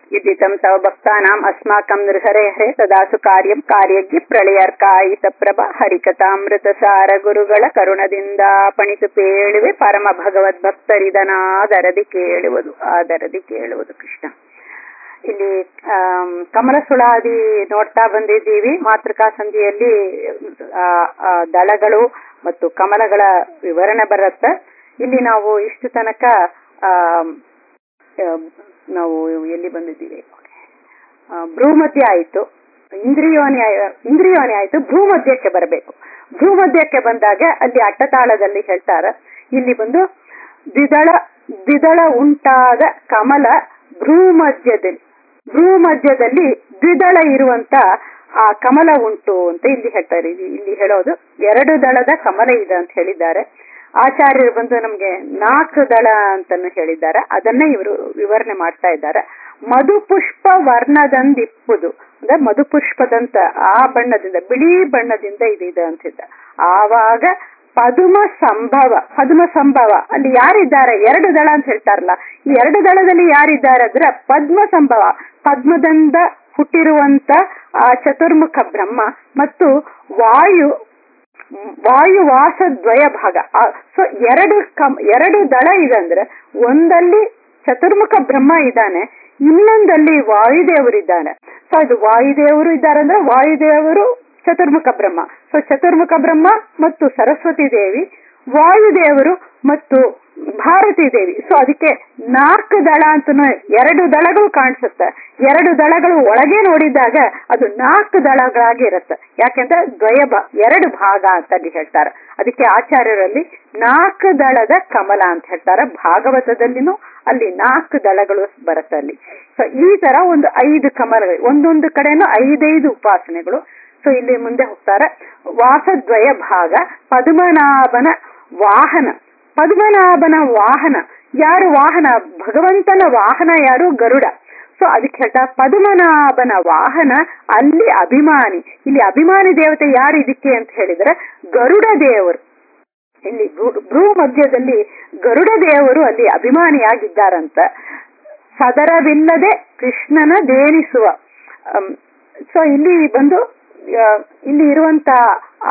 इदितं तव भक्तानाम् अस्माकं नृहरे हरे तदासु कार्यं ಕಾರ್ಯಜ್ಞ ಪ್ರಳಯರ್ಕಾಯಿತ ಪ್ರಭ ಹರಿಕಥಾಮೃತಸಾರ ಗುರುಗಳ ಕರುಣದಿಂದ ಪಣಿತು ಪೇಳುವೆ ಪರಮ ಭಗವದ್ ಭಕ್ತರಿದನಾದರದಿ ಕೇಳುವುದು ಆದರದಿ ಕೇಳುವುದು ಕೃಷ್ಣ ಇಲ್ಲಿ ಆಮ್, ಕಮಲ ಸುಳಾದಿ ನೋಡ್ತಾ ಬಂದಿದ್ದೀವಿ ಮಾತೃಕಾ ಸಂಧಿಯಲ್ಲಿ ಆ, ಆ, ದಳಗಳು ಮತ್ತು ಕಮಲಗಳ ವಿವರಣೆ ಬರುತ್ತೆ ಇಲ್ಲಿ ನಾವು ಇಷ್ಟು ತನಕ ಆಮ್, ಆ, ನಾವು ಎಲ್ಲಿ ಬಂದಿದ್ದೀವಿ ಆ, ಭ್ರೂಮಧ್ಯ ಆಯಿತು ಇಂದ್ರಿಯೋನಿ ಆಯ- ಇಂದ್ರಿಯೋನಿ ಆಯಿತು ಭ್ರೂಮಧ್ಯಕ್ಕೆ ಬರಬೇಕು ಭ್ರೂಮಧ್ಯಕ್ಕೆ ಬಂದಾಗ ಅಲ್ಲಿ ಅಟ್ಟತಾಳದಲ್ಲಿ ಹೇಳ್ತಾರೆ ಇಲ್ಲಿ ಬಂದು ದ್ವಿದಳ ದ್ವಿದಳ ಉಂಟಾದ ಕಮಲ ಭ್ರೂಮಧ್ಯದಲ್ಲಿ ಭ್ರೂಮಧ್ಯದಲ್ಲಿ ದ್ವಿದಳ ಇರುವಂತ ಆ ಕಮಲ ಉಂಟು ಅಂತ ಇಲ್ಲಿ ಹೇಳ್ತಾರೆ ಇಲ್ಲಿ ಇಲ್ಲಿ ಹೇಳೋದು ಎರಡು ದಳದ ಕಮಲ ಇದೆ ಅಂತ ಹೇಳಿದ್ದಾರೆ ಆಚಾರ್ಯರು ಬಂದು ನಮ್ಗೆ ನಾಲ್ಕು ದಳ ಅಂತಾನು ಹೇಳಿದ್ದಾರೆ ಅದನ್ನೇ ಇವರು ವಿವರಣೆ ಮಾಡ್ತಾ ಇದ್ದಾರೆ ಮಧುಪುಷ್ಪ ವರ್ಣದಂದಿಪ್ಪುದು ಅಂದ್ರೆ ಮಧುಪುಷ್ಪದಂತ ಆ ಬಣ್ಣದಿಂದ ಬಿಳಿ ಬಣ್ಣದಿಂದ ಇದಿದೆ ಅಂತಿದ್ದ ಆವಾಗ ಪದುಮ ಸಂಭವ ಪದುಮ ಸಂಭವ ಅಲ್ಲಿ ಯಾರಿದ್ದಾರೆ ಎರಡು ದಳ ಅಂತ ಹೇಳ್ತಾರಲ್ಲ ಈ ಎರಡು ದಳದಲ್ಲಿ ಯಾರಿದ್ದಾರೆ ಅಂದ್ರೆ ಪದ್ಮ ಸಂಭವ ಪದ್ಮದಿಂದ ಹುಟ್ಟಿರುವಂತ ಆ ಚತುರ್ಮುಖ ಬ್ರಹ್ಮ ಮತ್ತು ವಾಯು ವಾಯುವಾಸ ದ್ವಯ ಭಾಗ ಸೊ ಎರಡು ಕಮ್ ಎರಡು ದಳ ಇದೆ ಅಂದ್ರೆ ಒಂದಲ್ಲಿ ಚತುರ್ಮುಖ ಬ್ರಹ್ಮ ಇದ್ದಾನೆ ಇನ್ನೊಂದಲ್ಲಿ ವಾಯುದೇವರು ಇದ್ದಾನೆ ಸೊ ಅದು ವಾಯುದೇವರು ಇದ್ದಾರೆ ಅಂದ್ರೆ ವಾಯುದೇವರು ಚತುರ್ಮುಖ ಬ್ರಹ್ಮ ಸೊ ಚತುರ್ಮುಖ ಬ್ರಹ್ಮ ಮತ್ತು ಸರಸ್ವತಿ ದೇವಿ ವಾಯುದೇವರು ಮತ್ತು ಭಾರತೀ ದೇವಿ ಸೊ ಅದಕ್ಕೆ ನಾಲ್ಕು ದಳ ಅಂತ ಎರಡು ದಳಗಳು ಕಾಣಿಸುತ್ತೆ ಎರಡು ದಳಗಳು ಒಳಗೆ ನೋಡಿದಾಗ ಅದು ನಾಲ್ಕು ದಳಗಳಾಗಿ ಇರುತ್ತೆ ಯಾಕೆಂದ್ರೆ ದ್ವಯ ಭಾ- ಎರಡು ಭಾಗ ಅಂತ ಅಲ್ಲಿ ಹೇಳ್ತಾರೆ ಅದಕ್ಕೆ ಆಚಾರ್ಯರಲ್ಲಿ ನಾಲ್ಕು ದಳದ ಕಮಲ ಅಂತ ಹೇಳ್ತಾರೆ ಭಾಗವತದಲ್ಲಿನೂ ಅಲ್ಲಿ ನಾಲ್ಕು ದಳಗಳು ಬರುತ್ತೆ ಅಲ್ಲಿ ಸೊ ಈ ತರ ಒಂದು ಐದು ಕಮಲಗಳು ಒಂದೊಂದು ಕಡೆನೂ ಐದೈದು ಉಪಾಸನೆಗಳು ಸೊ ಇಲ್ಲಿ ಮುಂದೆ ಹೋಗ್ತಾರೆ ವಾಸದ್ವಯ ಭಾಗ ಪದ್ಮನಾಭನ ವಾಹನ ಪದ್ಮನಾಭನ ವಾಹನ ಯಾರು ವಾಹನ ಭಗವಂತನ ವಾಹನ ಯಾರು ಗರುಡ ಸೊ ಅದಕ್ಕೆ ಹೇಳ್ತಾ ಪದ್ಮನಾಭನ ವಾಹನ ಅಲ್ಲಿ ಅಭಿಮಾನಿ ಇಲ್ಲಿ ಅಭಿಮಾನಿ ದೇವತೆ ಯಾರು ಇದಕ್ಕೆ ಅಂತ ಹೇಳಿದ್ರೆ ಗರುಡ ದೇವರು ಇಲ್ಲಿ ಭೂ- ಭ್ರೂ ಮಧ್ಯದಲ್ಲಿ ಗರುಡ ದೇವರು ಅಲ್ಲಿ ಅಭಿಮಾನಿಯಾಗಿದ್ದಾರಂತ ಸದರವಿಲ್ಲದೆ ಕೃಷ್ಣನ ದೇನಿಸುವ ಸೊ ಇಲ್ಲಿ ಬಂದು ಆ, ಇಲ್ಲಿ ಇರುವಂತ ಆ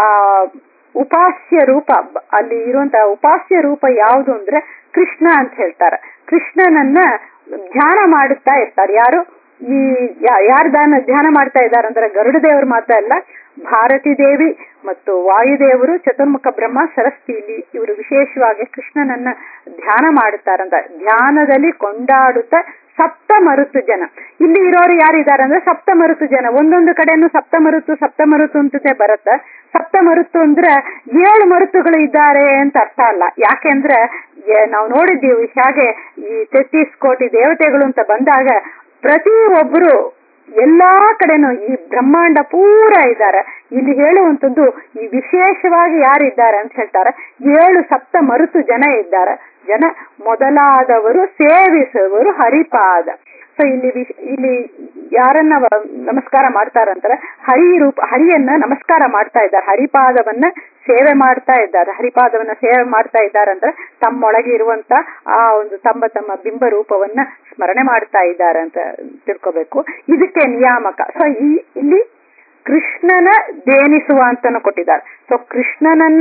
ಉಪಾಸ್ಯ ರೂಪ ಬ- ಅಲ್ಲಿ ಇರುವಂತ ಉಪಾಸ್ಯ ರೂಪ ಯಾವುದು ಅಂದ್ರೆ ಕೃಷ್ಣ ಅಂತ ಹೇಳ್ತಾರೆ ಕೃಷ್ಣನನ್ನ ಧ್ಯಾನ ಮಾಡುತ್ತಾ ಇರ್ತಾರೆ ಯಾರು ಈ ಯಾ- ಯಾರು ದಾನ ಧ್ಯಾನ ಮಾಡ್ತಾ ಇದ್ದಾರೆ ಅಂದ್ರೆ ಗರುಡ ದೇವರು ಮಾತ್ರ ಅಲ್ಲ ಭಾರತಿ ದೇವಿ ಮತ್ತು ವಾಯುದೇವರು ಚತುರ್ಮುಖ ಬ್ರಹ್ಮ ಸರಸ್ತಿ ಇಲ್ಲಿ ಇವರು ವಿಶೇಷವಾಗಿ ಕೃಷ್ಣನನ್ನ ಧ್ಯಾನ ಮಾಡುತ್ತಾರಂತ ಧ್ಯಾನದಲ್ಲಿ ಕೊಂಡಾಡುತ್ತಾ ಸಪ್ತ ಮರುತು ಜನ ಇಲ್ಲಿ ಇರೋರು ಯಾರಿದ್ದಾರೆ ಅಂದ್ರೆ ಸಪ್ತ ಮರುತು ಜನ ಒಂದೊಂದು ಕಡೆನೂ ಸಪ್ತ ಮರುತು ಸಪ್ತ ಮರುತು ಅಂತತೆ ಬರುತ್ತೆ ಸಪ್ತ ಮರುತು ಅಂದ್ರೆ ಏಳು ಮರುತುಗಳು ಇದ್ದಾರೆ ಅಂತ ಅರ್ಥ ಅಲ್ಲ ಯಾಕೆಂದ್ರೆ ಎ- ನಾವು ನೋಡಿದ್ದೀವಿ ಹೇಗೆ ಈ ತೆತ್ತೀಸ್ ಕೋಟಿ ದೇವತೆಗಳು ಅಂತ ಬಂದಾಗ ಪ್ರತಿ ಒಬ್ರು ಎಲ್ಲಾ ಕಡೆನೂ ಈ ಬ್ರಹ್ಮಾಂಡ ಪೂರ ಇದ್ದಾರೆ ಇಲ್ಲಿ ಹೇಳುವಂತದ್ದು ಈ ವಿಶೇಷವಾಗಿ ಯಾರಿದ್ದಾರೆ ಅಂತ ಹೇಳ್ತಾರೆ ಏಳು ಸಪ್ತ ಮರುತು ಜನ ಇದ್ದಾರೆ ಜನ ಮೊದಲಾದವರು ಸೇವಿಸುವರು ಹರಿಪಾದ ಸೊ ಇಲ್ಲಿ ವಿಶ್- ಇಲ್ಲಿ ಯಾರನ್ನ ವ- ನಮಸ್ಕಾರ ಮಾಡ್ತಾರಂತಾರೆ ಹರಿ ರೂಪ ಹರಿಯನ್ನ ನಮಸ್ಕಾರ ಮಾಡ್ತಾ ಇದ್ದಾರೆ ಹರಿಪಾದವನ್ನ ಸೇವೆ ಮಾಡ್ತಾ ಇದ್ದಾರೆ ಹರಿಪಾದವನ್ನ ಸೇವೆ ಮಾಡ್ತಾ ಇದ್ದಾರೆ ಅಂದ್ರೆ ತಮ್ಮೊಳಗೆ ಇರುವಂತ ಆ ಒಂದು ತಮ್ಮ ತಮ್ಮ ಬಿಂಬ ರೂಪವನ್ನ ಸ್ಮರಣೆ ಮಾಡ್ತಾ ಇದ್ದಾರೆ ಅಂತ ತಿಳ್ಕೊಬೇಕು ಇದಕ್ಕೆ ನಿಯಾಮಕ ಸೊ ಈ ಇಲ್ಲಿ ಕೃಷ್ಣನ ದೇನಿಸುವ ಅಂತಾನು ಕೊಟ್ಟಿದ್ದಾರೆ ಸೊ ಕೃಷ್ಣನನ್ನ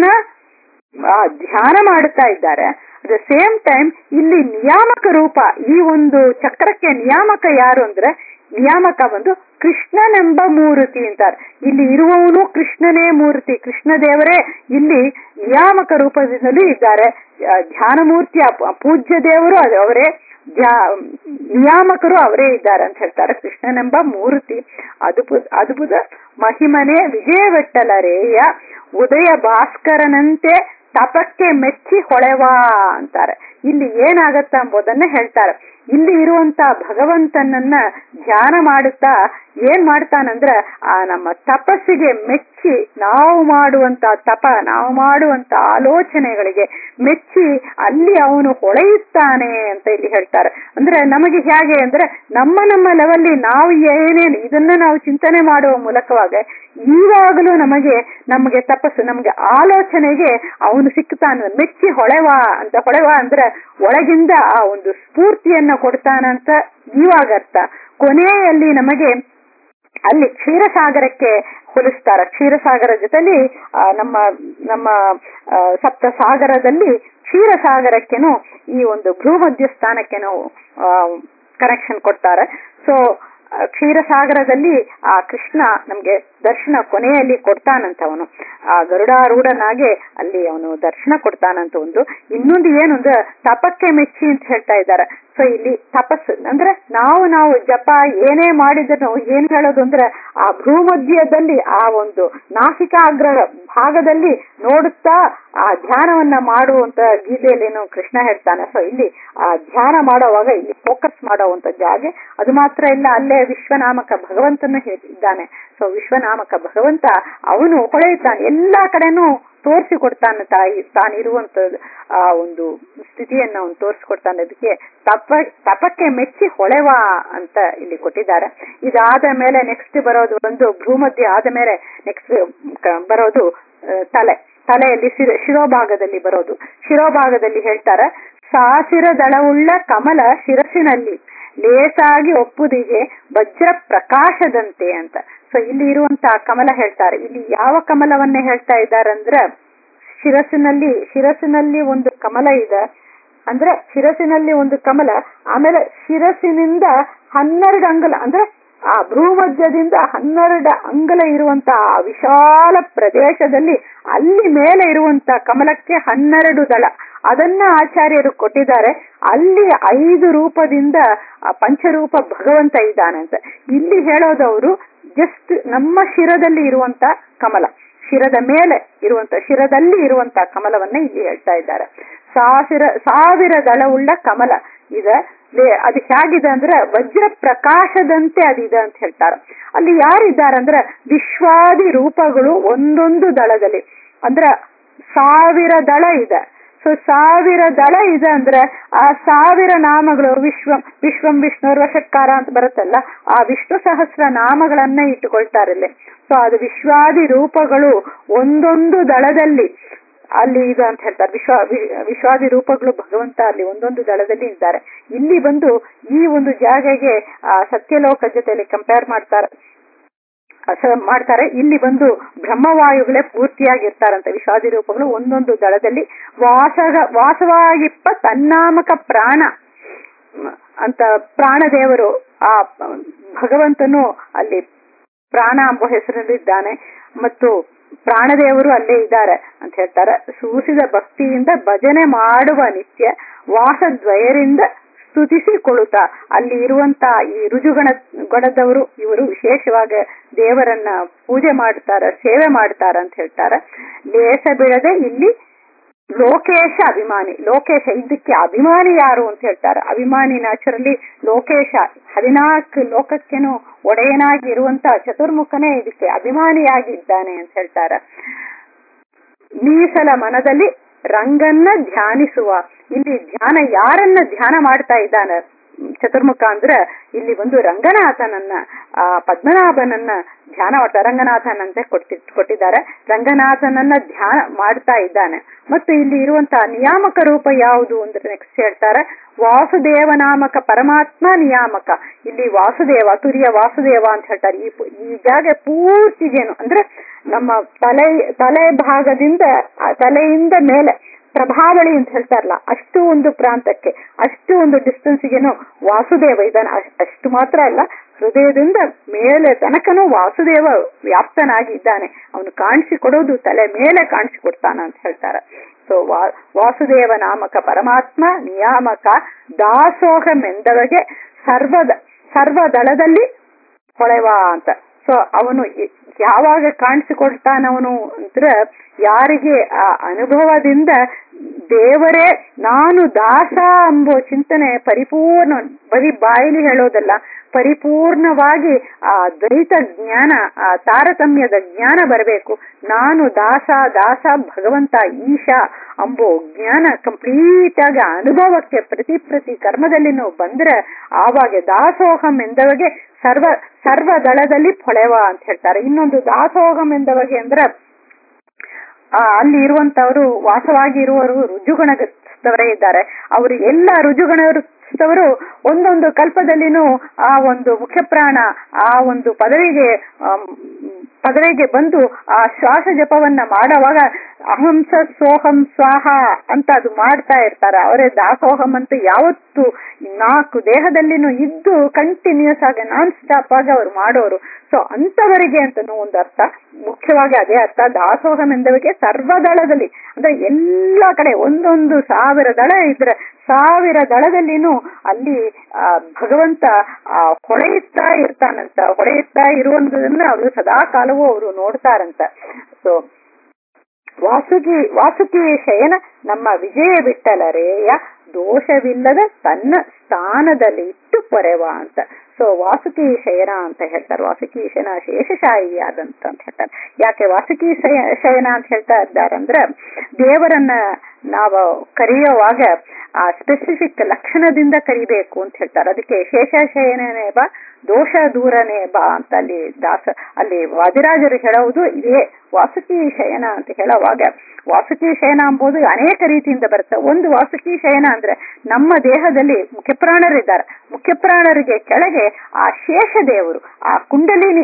ಆ, ಧ್ಯಾನ ಮಾಡುತ್ತಾ ಇದ್ದಾರೆ ಅಟ್ ದ ಸೇಮ್ ಟೈಮ್ ಇಲ್ಲಿ ನಿಯಾಮಕ ರೂಪ ಈ ಒಂದು ಚಕ್ರಕ್ಕೆ ನಿಯಾಮಕ ಯಾರು ಅಂದ್ರೆ ನಿಯಾಮಕ ಬಂದು ಕೃಷ್ಣನೆಂಬ ಮೂರ್ತಿ ಅಂತಾರೆ ಇಲ್ಲಿ ಇರುವವನು ಕೃಷ್ಣನೇ ಮೂರ್ತಿ ಕೃಷ್ಣ ದೇವರೇ ಇಲ್ಲಿ ನಿಯಾಮಕ ರೂಪದಿಂದಲೂ ಇದ್ದಾರೆ ಆ, ಧ್ಯಾನ ಮೂರ್ತಿಯ ಪ- ಪೂಜ್ಯ ದೇವರು ಅದು ಅವರೇ ಧ್ಯಾ- ನಿಯಾಮಕರು ಅವರೇ ಇದ್ದಾರೆ ಅಂತ ಹೇಳ್ತಾರೆ ಕೃಷ್ಣನೆಂಬ ಮೂರ್ತಿ ಅದ್ಭುತ ಅದ್ಭುತ ಮಹಿಮನೆ ವಿಜಯವೆಟ್ಟಲರೇಯ ಉದಯ ಭಾಸ್ಕರನಂತೆ ತಪಕ್ಕೆ ಮೆಚ್ಚಿ ಹೊಳೆವಾ ಅಂತಾರೆ ಇಲ್ಲಿ ಏನಾಗತ್ತ ಎಂಬುದನ್ನ ಹೇಳ್ತಾರೆ ಇಲ್ಲಿ ಇರುವಂತ ಭಗವಂತನನ್ನ ಧ್ಯಾನ ಮಾಡುತ್ತಾ ಏನ್ ಮಾಡ್ತಾನಂದ್ರ ಆ ನಮ್ಮ ತಪಸ್ಸಿಗೆ ಮೆಚ್ಚಿ ನಾವು ಮಾಡುವಂತ ತಪ ನಾವು ಮಾಡುವಂತ ಆಲೋಚನೆಗಳಿಗೆ ಮೆಚ್ಚಿ ಅಲ್ಲಿ ಅವನು ಹೊಳೆಯುತ್ತಾನೆ ಅಂತ ಇಲ್ಲಿ ಹೇಳ್ತಾರೆ ಅಂದ್ರೆ ನಮಗೆ ಹೇಗೆ ಅಂದ್ರೆ ನಮ್ಮ ನಮ್ಮ ಲೆವೆಲ್ಲಿ ನಾವು ಏನೇನು ಇದನ್ನ ನಾವು ಚಿಂತನೆ ಮಾಡುವ ಮೂಲಕವಾಗಿ ಈವಾಗಲೂ ನಮಗೆ ನಮಗೆ ತಪಸ್ಸು ನಮಗೆ ಆಲೋಚನೆಗೆ ಅವನು ಸಿಕ್ತಾನ ಮೆಚ್ಚಿ ಹೊಳೆವ ಅಂತ ಹೊಳೆವ ಅಂದ್ರೆ ಒಳಗಿಂದ ಆ ಒಂದು ಸ್ಫೂರ್ತಿಯನ್ನ ಕೊಡ್ತಾನಂತ ಇವಾಗ ಅರ್ಥ ಕೊನೆಯಲ್ಲಿ ನಮಗೆ ಅಲ್ಲಿ ಕ್ಷೀರಸಾಗರಕ್ಕೆ ಹೋಲಿಸ್ತಾರ ಕ್ಷೀರಸಾಗರ ಜೊತೆಲಿ ಆ, ನಮ್ಮ ನಮ್ಮ ಆ, ಸಪ್ತ ಸಾಗರದಲ್ಲಿ ಕ್ಷೀರಸಾಗರಕ್ಕೆನೂ ಈ ಒಂದು ಭೂಮಧ್ಯ ಸ್ಥಾನಕ್ಕೆನೂ ಕನೆಕ್ಷನ್ ಕೊಡ್ತಾರೆ ಸೊ ಕ್ಷೀರಸಾಗರದಲ್ಲಿ ಆ ಕೃಷ್ಣ ನಮ್ಗೆ ದರ್ಶನ ಕೊನೆಯಲ್ಲಿ ಕೊಡ್ತಾನಂತ ಅವನು ಆ ಗರುಡಾರೂಢನಾಗೆ ಅಲ್ಲಿ ಅವನು ದರ್ಶನ ಕೊಡ್ತಾನಂತ ಒಂದು ಇನ್ನೊಂದು ಏನು ಅಂದ್ರೆ ತಪಕ್ಕೆ ಮೆಚ್ಚಿ ಅಂತ ಹೇಳ್ತಾ ಇದ್ದಾರೆ ಸೊ ಇಲ್ಲಿ ತಪಸ್ಸು ಅಂದ್ರೆ ನಾವು ನಾವು ಜಪ ಏನೇ ಮಾಡಿದ್ರು ಏನ್ ಹೇಳೋದು ಅಂದ್ರೆ ಆ ಭೂಮಧ್ಯದಲ್ಲಿ ಆ ಒಂದು ನಾಸಿಕಾಗ್ರ ಭಾಗದಲ್ಲಿ ನೋಡುತ್ತಾ ಆ ಧ್ಯಾನವನ್ನ ಮಾಡುವಂತ ಗೀತೆಯಲ್ಲೇನು ಕೃಷ್ಣ ಹೇಳ್ತಾನೆ ಸೊ ಇಲ್ಲಿ ಆ ಧ್ಯಾನ ಮಾಡುವಾಗ ಇಲ್ಲಿ ಫೋಕಸ್ ಮಾಡುವಂತ ಜಾಗೆ ಅದು ಮಾತ್ರ ಇಲ್ಲ ಅಲ್ಲೇ ವಿಶ್ವನಾಮಕ ಭಗವಂತನು ಇದ್ದಾನೆ ಸೊ ವಿಶ್ವನಾಮಕ ಭಗವಂತ ಅವನು ಹೊಳೆಯುತ್ತಾನೆ ಎಲ್ಲಾ ಕಡೆನೂ ತೋರಿಸಿಕೊಡ್ತಾನೆ ತಾಯಿ ತಾನಿರುವಂತದ್ದು ಆ ಒಂದು ಸ್ಥಿತಿಯನ್ನ ಅವನು ತೋರಿಸ್ಕೊಡ್ತಾನೆ ಅದಕ್ಕೆ ತಪ ತಪಕ್ಕೆ ಮೆಚ್ಚಿ ಹೊಳೆವ ಅಂತ ಇಲ್ಲಿ ಕೊಟ್ಟಿದ್ದಾರೆ ಇದಾದ ಮೇಲೆ ನೆಕ್ಸ್ಟ್ ಬರೋದು ಒಂದು ಭೂಮಧ್ಯ ಆದ ಮೇಲೆ ನೆಕ್ಸ್ಟ್ ಬರೋದು ಆ, ತಲೆ ತಲೆಯಲ್ಲಿ ಶಿರ ಶಿರೋಭಾಗದಲ್ಲಿ ಬರೋದು ಶಿರೋಭಾಗದಲ್ಲಿ ಹೇಳ್ತಾರೆ ಸಾಸಿರ ದಳವುಳ್ಳ ಕಮಲ ಶಿರಸಿನಲ್ಲಿ ಲೇಸಾಗಿ ಒಪ್ಪುದಿಗೆ ವಜ್ರ ಪ್ರಕಾಶದಂತೆ ಅಂತ ಸೊ ಇಲ್ಲಿ ಇರುವಂತಹ ಕಮಲ ಹೇಳ್ತಾರೆ ಇಲ್ಲಿ ಯಾವ ಕಮಲವನ್ನೇ ಹೇಳ್ತಾ ಇದ್ದಾರೆ ಅಂದ್ರೆ ಶಿರಸಿನಲ್ಲಿ ಶಿರಸಿನಲ್ಲಿ ಒಂದು ಕಮಲ ಇದೆ ಅಂದ್ರೆ ಶಿರಸಿನಲ್ಲಿ ಒಂದು ಕಮಲ ಆಮೇಲೆ ಶಿರಸಿನಿಂದ ಹನ್ನೆರಡು ಅಂಗಲ ಅಂದ್ರೆ ಆ ಭೂಮಧ್ಯದಿಂದ ಹನ್ನೆರಡು ಅಂಗಲ ಇರುವಂತ ಆ ವಿಶಾಲ ಪ್ರದೇಶದಲ್ಲಿ ಅಲ್ಲಿ ಮೇಲೆ ಇರುವಂತ ಕಮಲಕ್ಕೆ ಹನ್ನೆರಡು ದಳ ಅದನ್ನ ಆಚಾರ್ಯರು ಕೊಟ್ಟಿದ್ದಾರೆ ಅಲ್ಲಿ ಐದು ರೂಪದಿಂದ ಆ ಪಂಚರೂಪ ಭಗವಂತ ಇದ್ದಾನಂತ ಇಲ್ಲಿ ಹೇಳೋದವರು ಜಸ್ಟ್ ನಮ್ಮ ಶಿರದಲ್ಲಿ ಇರುವಂತ ಕಮಲ ಶಿರದ ಮೇಲೆ ಇರುವಂತ ಶಿರದಲ್ಲಿ ಇರುವಂತ ಕಮಲವನ್ನ ಇಲ್ಲಿ ಹೇಳ್ತಾ ಇದ್ದಾರೆ ಸಾವಿರ ಸಾವಿರ ದಳವುಳ್ಳ ಕಮಲ ಇದೆ ಲೇ- ಅದು ಹೇಗಿದೆ ಅಂದ್ರೆ ವಜ್ರ ಪ್ರಕಾಶದಂತೆ ಅದಿದೆ ಅಂತ ಹೇಳ್ತಾರೆ ಅಲ್ಲಿ ಯಾರಿದ್ದಾರೆ ಅಂದ್ರೆ ವಿಶ್ವಾದಿ ರೂಪಗಳು ಒಂದೊಂದು ದಳದಲ್ಲಿ ಅಂದ್ರೆ ಸಾವಿರ ದಳ ಇದೆ ಸೊ ಸಾವಿರ ದಳ ಇದೆ ಅಂದ್ರೆ ಆ ಸಾವಿರ ನಾಮಗಳು ವಿಶ್ವ ವಿಶ್ವಂ ವಿಷ್ಣು ವಶಕ್ಕಾರ ಅಂತ ಬರುತ್ತಲ್ಲ ಆ ವಿಷ್ಣು ಸಹಸ್ರ ನಾಮಗಳನ್ನ ಇಟ್ಟುಕೊಳ್ತಾರೆ ಇಲ್ಲಿ ಸೊ ಅದು ವಿಶ್ವಾದಿ ರೂಪಗಳು ಒಂದೊಂದು ದಳದಲ್ಲಿ ಅಲ್ಲಿ ಇದೆ ಅಂತ ಹೇಳ್ತಾರೆ ವಿಶ್ವ ವಿ- ವಿಶ್ವಾದಿ ರೂಪಗಳು ಭಗವಂತ ಅಲ್ಲಿ ಒಂದೊಂದು ದಳದಲ್ಲಿ ಇದ್ದಾರೆ ಇಲ್ಲಿ ಬಂದು ಈ ಒಂದು ಜಾಗೆಗೆ ಆ ಸತ್ಯಲೋಕ ಜೊತೆಯಲ್ಲಿ ಕಂಪೇರ್ ಮಾಡ್ತಾರೆ ಅಸ- ಮಾಡ್ತಾರೆ ಇಲ್ಲಿ ಬಂದು ಬ್ರಹ್ಮವಾಯುಗಳೇ ಪೂರ್ತಿಯಾಗಿರ್ತಾರಂತೆ ವಿಷಾದಿ ರೂಪಗಳು ಒಂದೊಂದು ದಳದಲ್ಲಿ ವಾಸಗ ವಾಸವಾಗಿಪ್ಪ ತನ್ನಾಮಕ ಪ್ರಾಣ ಮ್, ಅಂತ ಪ್ರಾಣದೇವರು ಆ ಭಗವಂತನು ಅಲ್ಲಿ ಪ್ರಾಣ ಎಂಬ ಹೆಸರಲ್ಲಿದ್ದಾನೆ ಮತ್ತು ಪ್ರಾಣದೇವರು ಅಲ್ಲೇ ಇದ್ದಾರೆ ಅಂತ ಹೇಳ್ತಾರೆ ಸೂಸಿದ ಭಕ್ತಿಯಿಂದ ಭಜನೆ ಮಾಡುವ ನಿತ್ಯ ವಾಸದ್ವಯರಿಂದ ಸ್ತುತಿಸಿಕೊಳ್ಳುತ್ತಾ ಅಲ್ಲಿ ಇರುವಂತ ಈ ರುಜುಗಣ ಗಣದವರು ಇವರು ವಿಶೇಷವಾಗಿ ದೇವರನ್ನ ಪೂಜೆ ಮಾಡ್ತಾರ ಸೇವೆ ಮಾಡ್ತಾರ ಅಂತ ಹೇಳ್ತಾರೆ ಲೇಸ ಬೀಳದೆ ಇಲ್ಲಿ ಲೋಕೇಶ ಅಭಿಮಾನಿ ಲೋಕೇಶ ಇದಕ್ಕೆ ಅಭಿಮಾನಿ ಯಾರು ಅಂತ ಹೇಳ್ತಾರೆ ಅಭಿಮಾನಿ ನ್ಯಾಚುರಲಿ ಲೋಕೇಶ ಹದಿನಾಲ್ಕು ಲೋಕಕ್ಕೇನು ಒಡೆಯನಾಗಿ ಇರುವಂತ ಚತುರ್ಮುಖನೇ ಇದಕ್ಕೆ ಅಭಿಮಾನಿಯಾಗಿದ್ದಾನೆ ಅಂತ ಹೇಳ್ತಾರೆ ಮೀಸಲ ಮನದಲ್ಲಿ ರಂಗನ್ನ ಧ್ಯಾನಿಸುವ ಇಲ್ಲಿ ಧ್ಯಾನ ಯಾರನ್ನ ಧ್ಯಾನ ಮಾಡ್ತಾ ಇದ್ದಾನೆ ಚತುರ್ಮುಖ ಅಂದ್ರೆ ಇಲ್ಲಿ ಒಂದು ರಂಗನಾಥನನ್ನ ಆ ಪದ್ಮನಾಭನನ್ನ ಧ್ಯಾನ ಮಾಡ್ತಾ ರಂಗನಾಥನ್ ಅಂತ ಕೊಟ್ಟಿ ಕೊಟ್ಟಿದ್ದಾರೆ ರಂಗನಾಥನನ್ನ ಧ್ಯಾನ ಮಾಡ್ತಾ ಇದ್ದಾನೆ ಮತ್ತು ಇಲ್ಲಿ ಇರುವಂತಹ ನಿಯಾಮಕ ರೂಪ ಯಾವುದು ಅಂದ್ರೆ ನೆಕ್ಸ್ಟ್ ಹೇಳ್ತಾರೆ ವಾಸುದೇವ ನಾಮಕ ಪರಮಾತ್ಮ ನಿಯಾಮಕ ಇಲ್ಲಿ ವಾಸುದೇವ ತುರಿಯ ವಾಸುದೇವ ಅಂತ ಹೇಳ್ತಾರೆ ಈ ಪು- ಈ ಜಾಗ ಪೂರ್ತಿಗೇನು ಅಂದ್ರೆ ನಮ್ಮ ತಲೆ ತಲೆ ಭಾಗದಿಂದ ಆ ತಲೆಯಿಂದ ಮೇಲೆ ಪ್ರಭಾವಳಿ ಅಂತ ಹೇಳ್ತಾರಲ್ಲ ಅಷ್ಟು ಒಂದು ಪ್ರಾಂತಕ್ಕೆ ಅಷ್ಟು ಒಂದು ಡಿಸ್ಟೆನ್ಸ್ಗೆನು ವಾಸುದೇವ ಇದ್ದಾನೆ ಅಶ್- ಅಷ್ಟು ಮಾತ್ರ ಅಲ್ಲ ಹೃದಯದಿಂದ ಮೇಲೆ ತನಕನೂ ವಾಸುದೇವ ವ್ಯಾಪ್ತನಾಗಿ ಇದ್ದಾನೆ ಅವನು ಕಾಣಿಸಿಕೊಡೋದು ತಲೆ ಮೇಲೆ ಕಾಣಿಸಿಕೊಡ್ತಾನ ಅಂತ ಹೇಳ್ತಾರೆ ಸೊ ವಾಸುದೇವ ನಾಮಕ ಪರಮಾತ್ಮ ನಿಯಾಮಕ ದಾಸೋಹಮೆಂದವಗೆ ಸರ್ವದ ಸರ್ವದಳದಲ್ಲಿ ಹೊಳೆವ ಅಂತ ಸೊ ಅವನು ಎ- ಯಾವಾಗ ಕಾಣಿಸಿಕೊಳ್ತಾನವನು ಅಂದ್ರೆ ಯಾರಿಗೆ ಆ ಅನುಭವದಿಂದ ದೇವರೇ ನಾನು ದಾಸ ಎಂಬೋ ಚಿಂತನೆ ಪರಿಪೂರ್ಣ ಬರೀ ಬಾಯಿಲಿ ಹೇಳೋದಲ್ಲ ಪರಿಪೂರ್ಣವಾಗಿ ಆ ದ್ವೈತ ಜ್ಞಾನ ಆ ತಾರತಮ್ಯದ ಜ್ಞಾನ ಬರಬೇಕು ನಾನು ದಾಸ ದಾಸ ಭಗವಂತ ಈಶಾ ಅಂಬೋ ಜ್ಞಾನ ಕಂಪ್ಲೀಟ್ ಆಗಿ ಅನುಭವಕ್ಕೆ ಪ್ರತಿ ಪ್ರತಿ ಕರ್ಮದಲ್ಲಿನೂ ಬಂದ್ರೆ ಆವಾಗ ದಾಸೋಹಂ ಎಂದವಗೆ ಸರ್ವ ಸರ್ವ ದಳದಲ್ಲಿ ಹೊಳೆವ ಅಂತ ಹೇಳ್ತಾರೆ ಇನ್ನೊಂದು ದಾಸೋಹಂ ಎಂದವಗೆ ಅಂದ್ರೆ ಆ, ಅಲ್ಲಿ ಇರುವಂತವರು ವಾಸವಾಗಿ ಇರುವವರು ರುಜುಗಣಸ್ಥವರೇ ಇದ್ದಾರೆ ಅವರು ಎಲ್ಲ ರುಜುಗಣಸ್ಥವರು ಒಂದೊಂದು ಕಲ್ಪದಲ್ಲಿನೂ ಆ ಒಂದು ಮುಖ್ಯ ಪ್ರಾಣ ಆ ಒಂದು ಪದವಿಗೆ ಆಮ್, ಪದವಿಗೆ ಬಂದು ಆ ಶ್ವಾಸ ಜಪವನ್ನ ಮಾಡುವಾಗ ಅಹಂಸ ಸೋಹಂ ಸ್ವಾಹ ಅಂತ ಅದು ಮಾಡ್ತಾ ಇರ್ತಾರೆ ಅವರೇ ದಾಸೋಹಂ ಅಂತ ಯಾವತ್ತು ನಾಲ್ಕು ದೇಹದಲ್ಲಿನೂ ಇದ್ದು ಕಂಟಿನ್ಯೂಸ್ ಆಗಿ ನಾನ್ ಸ್ಟಾಪ್ ಆಗಿ ಅವ್ರು ಮಾಡೋರು ಸೊ ಅಂತವರಿಗೆ ಅಂತನೂ ಒಂದು ಅರ್ಥ ಮುಖ್ಯವಾಗಿ ಅದೇ ಅರ್ಥ ದಾಸೋಹಂ ಎಂದವರಿಗೆ ಸರ್ವದಳದಲ್ಲಿ ಅಂದ್ರೆ ಎಲ್ಲಾ ಕಡೆ ಒಂದೊಂದು ಸಾವಿರ ದಳ ಇದ್ರೆ ಸಾವಿರ ದಳದಲ್ಲಿನೂ ಅಲ್ಲಿ ಆ ಭಗವಂತ ಆ ಹೊಳೆಯುತ್ತಾ ಇರ್ತಾನಂತ ಹೊಳೆಯುತ್ತಾ ಇರುವುದನ್ನ ಅವರು ಸದಾ ಕಾಲವೂ ಅವರು ನೋಡ್ತಾರಂತ ಸೊ ವಾಸುಕಿ ವಾಸುಕಿ ಶಯನ ನಮ್ಮ ವಿಜಯ ಬಿಟ್ಟಲರೇಯ ದೋಷವಿಲ್ಲದ ತನ್ನ ಸ್ಥಾನದಲ್ಲಿ ಇಟ್ಟು ಪೊರೆವ ಅಂತ ಸೊ ವಾಸುಕಿ ಶಯನ ಅಂತ ಹೇಳ್ತಾರೆ ವಾಸುಕಿ ಶಯನ ಶೇಷಶಾಹಿ ಆದಂತ ಅಂತ ಹೇಳ್ತಾರೆ ಯಾಕೆ ವಾಸುಕಿ ಶಯ- ಶಯನ ಅಂತ ಹೇಳ್ತಾ ಇದ್ದಾರಂದ್ರೆ ದೇವರನ್ನ ನಾವು ಕರೆಯುವಾಗ ಆ ಸ್ಪೆಸಿಫಿಕ್ ಲಕ್ಷಣದಿಂದ ಕರಿಬೇಕು ಅಂತ ಹೇಳ್ತಾರೆ ಅದಕ್ಕೆ ಶೇಷಶಯನೇ ಬಾ ದೋಷ ದೂರನೇ ಬಾ ಅಂತ ಅಲ್ಲಿ ದಾಸ ಅಲ್ಲಿ ವಾದಿರಾಜರು ಹೇಳುವುದು ಇದೇ ವಾಸುಕಿ ಶಯನ ಅಂತ ಹೇಳುವಾಗ ವಾಸುಕಿ ಶಯನ ಎಂಬುದು ಅನೇಕ ರೀತಿಯಿಂದ ಬರುತ್ತೆ ಒಂದು ವಾಸುಕಿ ಶಯನ ಅಂದ್ರೆ ನಮ್ಮ ದೇಹದಲ್ಲಿ ಮುಖ್ಯಪ್ರಾಣರಿದ್ದಾರೆ ಮುಖ್ಯಪ್ರಾಣರಿಗೆ ಕೆಳಗೆ ಆ ಶೇಷದೇವರು ಆ ಕುಂಡಲಿನಿ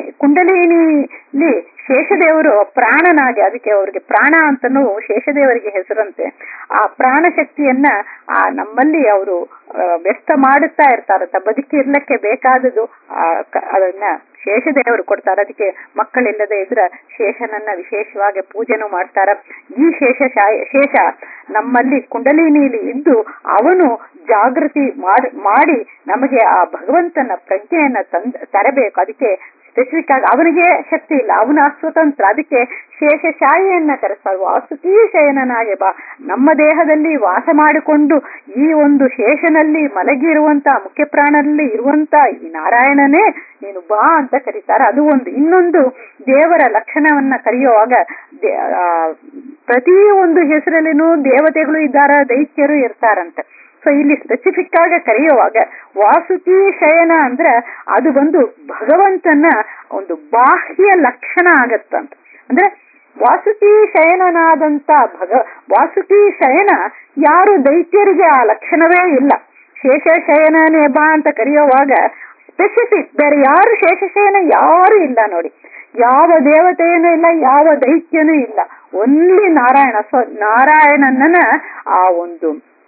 ಕುಂಡಲಿನಿಲಿ ಶೇಷದೇವರು ಪ್ರಾಣನಾಗಿ ಅದಕ್ಕೆ ಅವರಿಗೆ ಪ್ರಾಣ ಅಂತನೂ ಶೇಷದೇವರಿಗೆ ಹೆಸರಂತೆ ಆ ಪ್ರಾಣ ಶಕ್ತಿಯನ್ನ ಆ ನಮ್ಮಲ್ಲಿ ಅವರು ವ್ಯಸ್ತ ಮಾಡುತ್ತಾ ಇರ್ತಾರಂತ ಬದುಕಿರ್ಲಿಕ್ಕೆ ಬೇಕಾದದು ಆ ಕ- ಅದನ್ನ ಶೇಷದೇವರು ಕೊಡ್ತಾರೆ ಅದಕ್ಕೆ ಮಕ್ಕಳಿಲ್ಲದೆ ಇದ್ರ ಶೇಷನನ್ನ ವಿಶೇಷವಾಗಿ ಪೂಜೆನೂ ಮಾಡ್ತಾರ ಈ ಶೇಷ ಶಾಯ- ಶೇಷ ನಮ್ಮಲ್ಲಿ ಕುಂಡಲಿನಿಲಿ ಇದ್ದು ಅವನು ಜಾಗೃತಿ ಮಾಡ್- ಮಾಡಿ ನಮಗೆ ಆ ಭಗವಂತನ ಪ್ರಜ್ಞೆಯನ್ನ ತಂದ್ ತರಬೇಕು ಅದಕ್ಕೆ ಸ್ಪೆಸಿಫಿಕ್ ಆಗಿ ಅವನಿಗೆ ಶಕ್ತಿ ಇಲ್ಲ ಅವನ ಸ್ವತಂತ್ರ ಅದಕ್ಕೆ ಶೇಷಶಾಯಿಯನ್ನ ಕರೆಸ್ತಾರೆ ವಾಸುಕಿ ಶಯನನಾಗೆ ಬಾ ನಮ್ಮ ದೇಹದಲ್ಲಿ ವಾಸ ಮಾಡಿಕೊಂಡು ಈ ಒಂದು ಶೇಷನಲ್ಲಿ ಮಲಗಿರುವಂತ ಮುಖ್ಯ ಪ್ರಾಣರಲ್ಲಿ ಇರುವಂತ ಈ ನಾರಾಯಣನೇ ನೀನು ಬಾ ಅಂತ ಕರೀತಾರೆ ಅದು ಒಂದು ಇನ್ನೊಂದು ದೇವರ ಲಕ್ಷಣವನ್ನ ಕರೆಯುವಾಗ ದೇ- ಆ, ಪ್ರತಿ ಒಂದು ಹೆಸರಲ್ಲಿನೂ ದೇವತೆಗಳು ಇದ್ದಾರ ದೈತ್ಯರು ಇರ್ತಾರಂತೆ ಸೊ ಇಲ್ಲಿ ಸ್ಪೆಸಿಫಿಕ್ ಆಗಿ ಕರೆಯುವಾಗ ವಾಸುಕಿ ಶಯನ ಅಂದ್ರೆ ಅದು ಬಂದು ಭಗವಂತನ ಒಂದು ಬಾಹ್ಯ ಲಕ್ಷಣ ಆಗತ್ತಂತ ಅಂದ್ರೆ ವಾಸುಕಿ ಶಯನನಾದಂತ ಭಗ ವಾಸುಕಿ ಶಯನ ಯಾರು ದೈತ್ಯರಿಗೆ ಆ ಲಕ್ಷಣವೇ ಇಲ್ಲ ಶೇಷ ಶಯನನೇ ಬಾ ಅಂತ ಕರೆಯುವಾಗ ಸ್ಪೆಸಿಫಿಕ್ ಬೇರೆ ಯಾರು ಶೇಷಶಯನ ಯಾರು ಇಲ್ಲ ನೋಡಿ ಯಾವ ದೇವತೆಯೂ ಇಲ್ಲ ಯಾವ ದೈತ್ಯನೂ ಇಲ್ಲ ಒನ್ಲಿ ನಾರಾಯಣ ಸೊ ನಾರಾಯಣನ ಆ ಒಂದು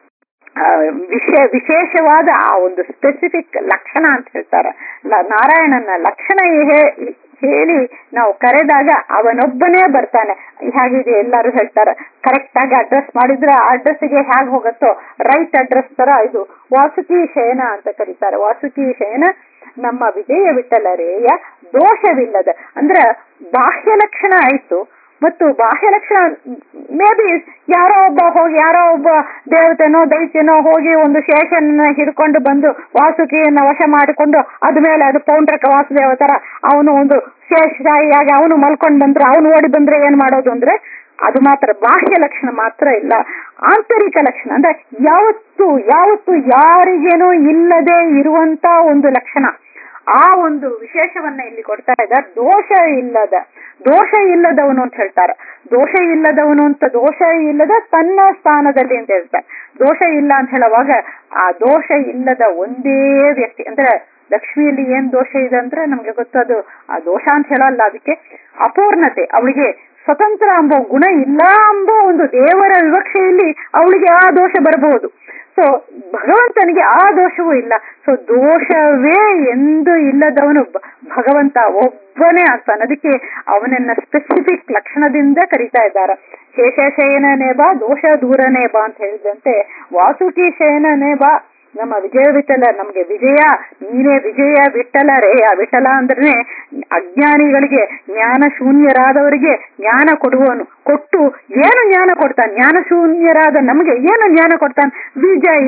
ಆ, ವಿಶೇ ವಿಶೇಷವಾದ ಆ ಒಂದು ಸ್ಪೆಸಿಫಿಕ್ ಲಕ್ಷಣ ಅಂತ ಹೇಳ್ತಾರೆ ಲ- ನಾರಾಯಣನ ಲಕ್ಷಣ ಹೇ- ಹೇಳಿ ನಾವು ಕರೆದಾಗ ಅವನೊಬ್ಬನೇ ಬರ್ತಾನೆ ಹಾಗಿದೆ ಎಲ್ಲರೂ ಹೇಳ್ತಾರೆ ಕರೆಕ್ಟ್ ಆಗಿ ಅಡ್ರೆಸ್ ಮಾಡಿದ್ರೆ ಆ ಅಡ್ರೆಸ್ಗೆ ಹೇಗೆ ಹೋಗುತ್ತೋ ರೈಟ್ ಅಡ್ರೆಸ್ ತರ ಇದು ವಾಸುಕಿ ಶಯನ ಅಂತ ಕರೀತಾರೆ ವಾಸುಕಿ ಶಯನ ನಮ್ಮ ವಿಜಯ ವಿಠಲರೇಯ ದೋಷವಿಲ್ಲದ ಅಂದ್ರ ಬಾಹ್ಯ ಲಕ್ಷಣ ಆಯ್ತು ಮತ್ತು ಬಾಹ್ಯ ಲಕ್ಷಣ ಮೇ ಬಿ ಯಾರೋ ಒಬ್ಬ ಹೋಗಿ ಯಾರೋ ಒಬ್ಬ ದೇವತೆನೋ ದೈತ್ಯನೋ ಹೋಗಿ ಒಂದು ಶೇಷನ ಹಿಡ್ಕೊಂಡು ಬಂದು ವಾಸುಕಿಯನ್ನ ವಶ ಮಾಡಿಕೊಂಡು ಅದ್ಮೇಲೆ ಅದು ಪೌಂಡ್ರಕ ವಾಸುದೇವ ತರ ಅವನು ಒಂದು ಶೇಷಾಯಿಯಾಗಿ ಅವನು ಮಲ್ಕೊಂಡ್ ಬಂದ್ರೆ ಅವನು ಓಡಿ ಬಂದ್ರೆ ಏನ್ ಮಾಡೋದು ಅಂದ್ರೆ ಅದು ಮಾತ್ರ ಬಾಹ್ಯ ಲಕ್ಷಣ ಮಾತ್ರ ಇಲ್ಲ ಆಂತರಿಕ ಲಕ್ಷಣ ಅಂದ್ರೆ ಯಾವತ್ತು ಯಾವತ್ತು ಯಾರಿಗೇನೂ ಇಲ್ಲದೆ ಇರುವಂತ ಒಂದು ಲಕ್ಷಣ ಆ ಒಂದು ವಿಶೇಷವನ್ನ ಇಲ್ಲಿ ಕೊಡ್ತಾ ಇದ್ದಾರೆ ದೋಷ ಇಲ್ಲದ ದೋಷ ಇಲ್ಲದವನು ಅಂತ ಹೇಳ್ತಾರೆ ದೋಷ ಇಲ್ಲದವನು ಅಂತ ದೋಷ ಇಲ್ಲದ ತನ್ನ ಸ್ಥಾನದಲ್ಲಿ ಅಂತ ಹೇಳ್ತಾರೆ ದೋಷ ಇಲ್ಲ ಅಂತ ಹೇಳುವಾಗ ಆ ದೋಷ ಇಲ್ಲದ ಒಂದೇ ವ್ಯಕ್ತಿ ಅಂದ್ರೆ ಲಕ್ಷ್ಮಿಯಲ್ಲಿ ಏನ್ ದೋಷ ಇದೆ ಅಂದ್ರೆ ನಮ್ಗೆ ಗೊತ್ತದು ಆ ದೋಷ ಅಂತ ಹೇಳಲ್ಲ ಅದಕ್ಕೆ ಅಪೂರ್ಣತೆ ಅವಳಿಗೆ ಸ್ವತಂತ್ರ ಎಂಬೋ ಗುಣ ಇಲ್ಲ ಎಂಬೋ ಒಂದು ದೇವರ ವಿವಕ್ಷೆಯಲ್ಲಿ ಅವಳಿಗೆ ಆ ದೋಷ ಬರಬಹುದು ಸೊ ಭಗವಂತನಿಗೆ ಆ ದೋಷವೂ ಇಲ್ಲ ಸೊ ದೋಷವೇ ಎಂದು ಇಲ್ಲದವನು ಭ- ಭಗವಂತ ಒಬ್ಬನೇ ಆಗ್ತಾನೆ ಅದಕ್ಕೆ ಅವನನ್ನ ಸ್ಪೆಸಿಫಿಕ್ ಲಕ್ಷಣದಿಂದ ಕರೀತಾ ಇದ್ದಾರೆ ಶೇಷಶಯನನೇ ಬಾ ದೋಷ ದೂರನೇ ಬಾ ಅಂತ ಹೇಳಿದಂತೆ ವಾಸುಕಿ ಶಯನನೇ ಬಾ ನಮ್ಮ ವಿಜಯ ವಿಠಲ ನಮ್ಗೆ ವಿಜಯ ನೀನೇ ವಿಜಯ ವಿಠಲ ರೇ ಆ ವಿಠಲ ಅಂದ್ರೆ ಅಜ್ಞಾನಿಗಳಿಗೆ ಜ್ಞಾನ ಶೂನ್ಯರಾದವರಿಗೆ ಜ್ಞಾನ ಕೊಡುವವನು ಕೊಟ್ಟು ಏನು ಜ್ಞಾನ ಕೊಡ್ತಾನೆ ಜ್ಞಾನ ಶೂನ್ಯರಾದ ನಮಗೆ ಏನು ಜ್ಞಾನ ಕೊಡ್ತಾನೆ ವಿಜಯ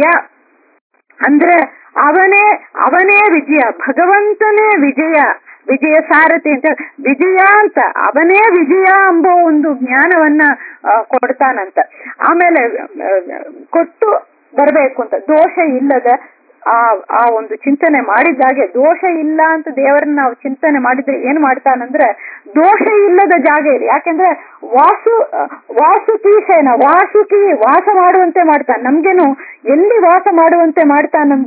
ಅಂದ್ರೆ ಅವನೇ ಅವನೇ ವಿಜಯ ಭಗವಂತನೇ ವಿಜಯ ವಿಜಯ ಸಾರಥಿ ಅಂತ ವಿಜಯ ಅಂತ ಅವನೇ ವಿಜಯ ಎಂಬ ಒಂದು ಜ್ಞಾನವನ್ನ ಆ, ಕೊಡ್ತಾನಂತ ಆಮೇಲೆ ಆ, ಕೊಟ್ಟು ಬರಬೇಕು ಅಂತ ದೋಷ ಇಲ್ಲದ ಆ ಆ ಒಂದು ಚಿಂತನೆ ಮಾಡಿದಾಗೆ ದೋಷ ಇಲ್ಲ ಅಂತ ದೇವರನ್ನ ನಾವು ಚಿಂತನೆ ಮಾಡಿದ್ರೆ ಏನ್ ಮಾಡ್ತಾನಂದ್ರೆ ದೋಷ ಇಲ್ಲದ ಜಾಗ ಇದೆ ಯಾಕೆಂದ್ರೆ ವಾಸು ವಾಸುಕಿ ಶಯನ ವಾಸುಕಿ ವಾಸ ಮಾಡುವಂತೆ ಮಾಡ್ತಾನೆ ನಮ್ಗೇನು ಎಲ್ಲಿ ವಾಸ ಮಾಡುವಂತೆ ಮಾಡ್ತಾನಂದ್ರೆ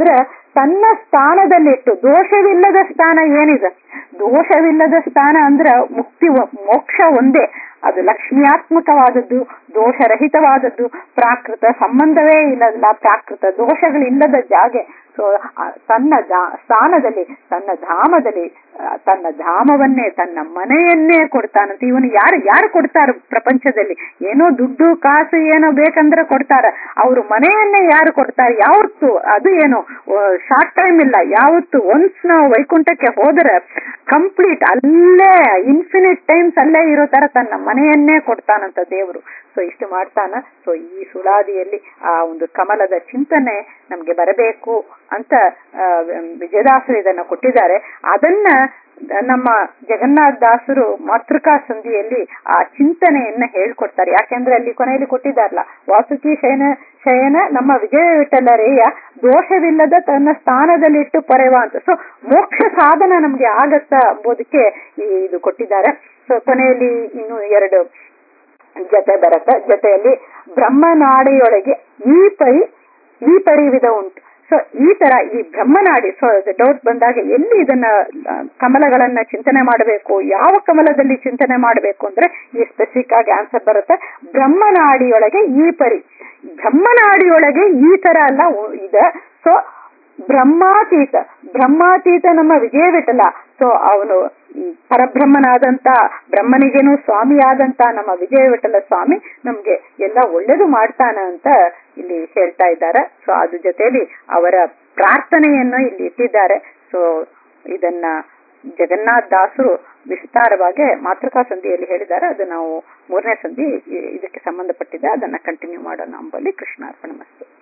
ತನ್ನ ಸ್ಥಾನದಲ್ಲಿಟ್ಟು ದೋಷವಿಲ್ಲದ ಸ್ಥಾನ ಏನಿದೆ ದೋಷವಿಲ್ಲದ ಸ್ಥಾನ ಅಂದ್ರೆ ಮುಕ್ತಿ ಮೋಕ್ಷ ಒಂದೇ ಅದು ಲಕ್ಷ್ಮಿಯಾತ್ಮಕವಾದದ್ದು ದೋಷರಹಿತವಾದದ್ದು ಪ್ರಾಕೃತ ಸಂಬಂಧವೇ ಇಲ್ಲಲ್ಲ ಪ್ರಾಕೃತ ದೋಷಗಳಿಲ್ಲದ ಜಾಗೆ ಸೊ ತನ್ನ ಸ್ಥಾನದಲ್ಲಿ ತನ್ನ ಧಾಮದಲ್ಲಿ ತನ್ನ ಧಾಮವನ್ನೇ ತನ್ನ ಮನೆಯನ್ನೇ ಕೊಡ್ತಾನಂತ ಇವನು ಯಾರು ಯಾರು ಕೊಡ್ತಾರ ಪ್ರಪಂಚದಲ್ಲಿ ಏನೋ ದುಡ್ಡು ಕಾಸು ಏನೋ ಬೇಕಂದ್ರೆ ಕೊಡ್ತಾರ ಅವ್ರು ಮನೆಯನ್ನೇ ಯಾರು ಕೊಡ್ತಾರೆ ಯಾವತ್ತು ಅದು ಏನು ಶಾರ್ಟ್ ಟೈಮ್ ಇಲ್ಲ ಯಾವತ್ತು ಒನ್ಸ್ ನಾವು ವೈಕುಂಠಕ್ಕೆ ಹೋದರೆ ಕಂಪ್ಲೀಟ್ ಅಲ್ಲೇ ಇನ್ಫಿನಿಟ್ ಟೈಮ್ಸ್ ಅಲ್ಲೇ ಇರೋ ತರ ತನ್ನ ಮನೆಯನ್ನೇ ಕೊಡ್ತಾನಂತ ದೇವರು ಸೊ ಇಷ್ಟು ಮಾಡ್ತಾನ ಸೊ ಈ ಸುಳಾದಿಯಲ್ಲಿ ಆ ಒಂದು ಕಮಲದ ಚಿಂತನೆ ನಮ್ಗೆ ಬರಬೇಕು ಅಂತ ವಿಜಯದಾಸರು ಇದನ್ನ ಕೊಟ್ಟಿದ್ದಾರೆ ಅದನ್ನ ನಮ್ಮ ಜಗನ್ನಾಥ ದಾಸರು ಮಾತೃಕಾ ಸಂಧಿಯಲ್ಲಿ ಆ ಚಿಂತನೆಯನ್ನ ಹೇಳ್ಕೊಡ್ತಾರೆ ಯಾಕೆಂದ್ರೆ ಅಲ್ಲಿ ಕೊನೆಯಲ್ಲಿ ಕೊಟ್ಟಿದ್ದಾರಲ್ಲ ವಾಸುಕಿ ಶಯನ ಶಯನ ನಮ್ಮ ವಿಜಯ ವಿಠಲರೇಯ ದೋಷವಿಲ್ಲದ ತನ್ನ ಸ್ಥಾನದಲ್ಲಿಟ್ಟು ಪರೆವ ಅಂತ ಸೊ ಮೋಕ್ಷ ಸಾಧನ ನಮ್ಗೆ ಆಗತ್ತಾ ಎಂಬುದಕ್ಕೆ ಇದು ಕೊಟ್ಟಿದ್ದಾರೆ ಸೊ ಕೊನೆಯಲ್ಲಿ ಇನ್ನು ಎರಡು ಜೊತೆ ಬರುತ್ತೆ ಜೊತೆಯಲ್ಲಿ ಬ್ರಹ್ಮನಾಡಿಯೊಳಗೆ ಈ ಪರಿ ಈ ಪರಿವಿಧ ಉಂಟು ಸೊ ಈ ತರ ಈ ಬ್ರಹ್ಮನಾಡಿ ಸೊ ಡೌಟ್ ಬಂದಾಗ ಎಲ್ಲಿ ಇದನ್ನ ಕಮಲಗಳನ್ನ ಚಿಂತನೆ ಮಾಡಬೇಕು ಯಾವ ಕಮಲದಲ್ಲಿ ಚಿಂತನೆ ಮಾಡಬೇಕು ಅಂದ್ರೆ ಈ ಸ್ಪೆಸಿಫಿಕ್ ಆಗಿ ಆನ್ಸರ್ ಬರುತ್ತೆ ಬ್ರಹ್ಮನಾಡಿಯೊಳಗೆ ಈ ಪರಿ ಬ್ರಹ್ಮನಾಡಿಯೊಳಗೆ ಈ ತರ ಎಲ್ಲ ಇದೆ ಸೊ ಬ್ರಹ್ಮಾತೀತ ಬ್ರಹ್ಮಾತೀತ ನಮ್ಮ ವಿಜಯ ವಿಠಲ ಸೊ ಅವನು ಪರಬ್ರಹ್ಮನಾದಂತ ಬ್ರಹ್ಮನಿಗೇನು ಸ್ವಾಮಿಯಾದಂತ ನಮ್ಮ ವಿಜಯ ವಿಠಲ ಸ್ವಾಮಿ ನಮ್ಗೆ ಎಲ್ಲ ಒಳ್ಳೇದು ಮಾಡ್ತಾನ ಅಂತ ಇಲ್ಲಿ ಹೇಳ್ತಾ ಇದ್ದಾರೆ ಸೊ ಅದ್ರ ಜೊತೆಯಲ್ಲಿ ಅವರ ಪ್ರಾರ್ಥನೆಯನ್ನು ಇಲ್ಲಿ ಇಟ್ಟಿದ್ದಾರೆ ಸೊ ಇದನ್ನ ಜಗನ್ನಾಥ್ ದಾಸರು ವಿಸ್ತಾರವಾಗಿ ಮಾತೃಕಾ ಸಂಧಿಯಲ್ಲಿ ಹೇಳಿದ್ದಾರೆ ಅದು ನಾವು ಮೂರನೇ ಸಂಧಿ ಇದಕ್ಕೆ ಸಂಬಂಧಪಟ್ಟಿದೆ ಅದನ್ನ ಕಂಟಿನ್ಯೂ ಮಾಡೋಣ ಅಂಬಲ್ಲಿ ಕೃಷ್ಣಾರ್ಪಣ ಮಸ್ತು